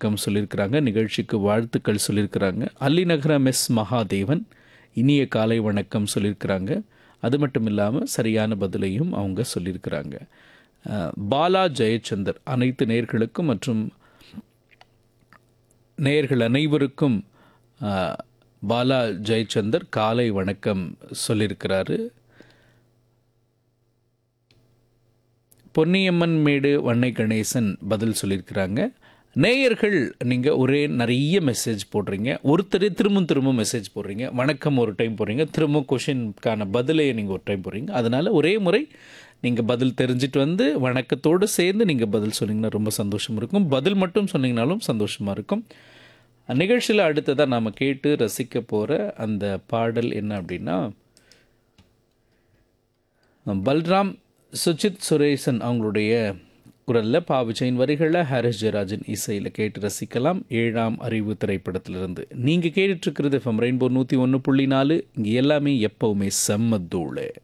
வணக்கம் சொல்லியிருக்கிறாங்க நிகழ்ச்சிக்கு வாழ்த்துக்கள் சொல்லியிருக்கிறாங்க அல்லிநகரம் எஸ் மகாதேவன் இனிய காலை வணக்கம் சொல்லியிருக்கிறாங்க அது மட்டும் இல்லாமல் சரியான பதிலையும் அவங்க சொல்லியிருக்கிறாங்க அஹ், பாலா ஜெயச்சந்தர் அனைத்து நேர்களுக்கும் மற்றும் நேயர்கள் அனைவருக்கும் அஹ், பாலா ஜெயச்சந்தர் காலை வணக்கம் சொல்லியிருக்கிறாரு பொன்னியம்மன் மேடு வண்ணை கணேசன் பதில் சொல்லியிருக்கிறாங்க நேயர்கள் நீங்கள் ஒரே நிறைய மெசேஜ் போடுறீங்க ஒருத்தரே திரும்ப திரும்ப மெசேஜ் போடுறீங்க வணக்கம் ஒரு டைம் போடுறீங்க திரும்ப கொஷினுக்கான பதிலை நீங்கள் ஒரு டைம் போடுறீங்க அதனால் ஒரே முறை நீங்கள் பதில் தெரிஞ்சிட்டு வந்து வணக்கத்தோடு சேர்ந்து நீங்கள் பதில் சொன்னீங்கன்னா ரொம்ப சந்தோஷம் இருக்கும் பதில் மட்டும் சொன்னீங்கனாலும் சந்தோஷமாக இருக்கும் நிகழ்ச்சியில் அடுத்ததாக நாம் கேட்டு ரசிக்க போகிற அந்த பாடல் என்ன அப்படின்னா பல்ராம் சுஜித் சுரேசன் அவங்களுடைய குரலில் பா விஜயின் வரிகளில் ஹாரிஸ் ஜெயராஜன் இசையில் கேட்டு ரசிக்கலாம் ஏழாம் அறிவு திரைப்படத்திலிருந்து நீங்கள் கேட்டுட்ருக்கிறது எஃப்எம் ரெயின்போ நூற்றி ஒன்று புள்ளி நாலு இங்கே எல்லாமே எப்போவுமே செம்ம தூளு